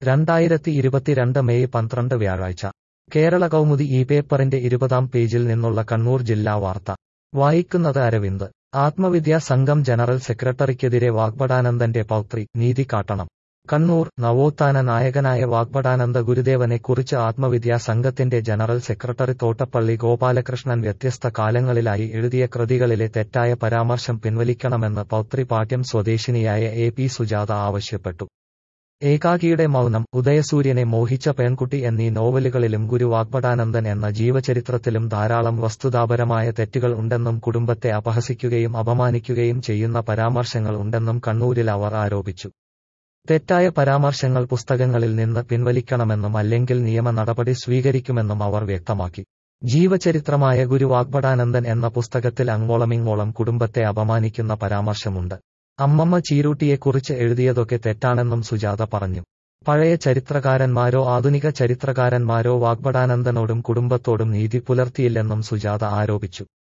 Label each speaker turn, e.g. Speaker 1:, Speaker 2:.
Speaker 1: രണ്ടായിരത്തി ഇരുപത്തിരണ്ട് മെയ് പന്ത്രണ്ട് വ്യാഴാഴ്ച കേരള കൗമുദി ഈ പേപ്പറിന്റെ ഇരുപതാം പേജിൽ നിന്നുള്ള കണ്ണൂർ ജില്ലാ വാർത്ത വായിക്കുന്നത് അരവിന്ദ് ആത്മവിദ്യാ സംഘം ജനറൽ സെക്രട്ടറിക്കെതിരെ വാഗ്ഭടാനന്ദന്റെ പൗത്രി നീതി കാട്ടണം കണ്ണൂർ നവോത്ഥാന നായകനായ വാഗ്ഭടാനന്ദ ഗുരുദേവനെ കുറിച്ച് ആത്മവിദ്യാ സംഘത്തിന്റെ ജനറൽ സെക്രട്ടറി തോട്ടപ്പള്ളി ഗോപാലകൃഷ്ണൻ വ്യത്യസ്ത കാലങ്ങളിലായി എഴുതിയ കൃതികളിലെ തെറ്റായ പരാമർശം പിൻവലിക്കണമെന്ന് പൗത്രി പാട്യം സ്വദേശിനിയായ എ പി സുജാത ആവശ്യപ്പെട്ടു ഏകാകിയുടെ മൗനം ഉദയസൂര്യനെ മോഹിച്ച പെൺകുട്ടി എന്നീ നോവലുകളിലും ഗുരു വാഗ്ഭടാനന്ദൻ എന്ന ജീവചരിത്രത്തിലും ധാരാളം വസ്തുതാപരമായ തെറ്റുകൾ ഉണ്ടെന്നും കുടുംബത്തെ അപഹസിക്കുകയും അപമാനിക്കുകയും ചെയ്യുന്ന പരാമർശങ്ങൾ ഉണ്ടെന്നും കണ്ണൂരിൽ അവർ ആരോപിച്ചു തെറ്റായ പരാമർശങ്ങൾ പുസ്തകങ്ങളിൽ നിന്ന് പിൻവലിക്കണമെന്നും അല്ലെങ്കിൽ നിയമ നടപടി സ്വീകരിക്കുമെന്നും അവർ വ്യക്തമാക്കി ജീവചരിത്രമായ ഗുരു വാഗ്ഭടാനന്ദൻ എന്ന പുസ്തകത്തിൽ അങ്ങോളമിങ്ങോളം കുടുംബത്തെ അപമാനിക്കുന്ന പരാമർശമുണ്ട് അമ്മമ്മ ചീരൂട്ടിയെക്കുറിച്ച് എഴുതിയതൊക്കെ തെറ്റാണെന്നും സുജാത പറഞ്ഞു പഴയ ചരിത്രകാരന്മാരോ ആധുനിക ചരിത്രകാരന്മാരോ വാഗ്ഭടാനന്ദനോടും കുടുംബത്തോടും നീതി പുലർത്തിയില്ലെന്നും സുജാത ആരോപിച്ചു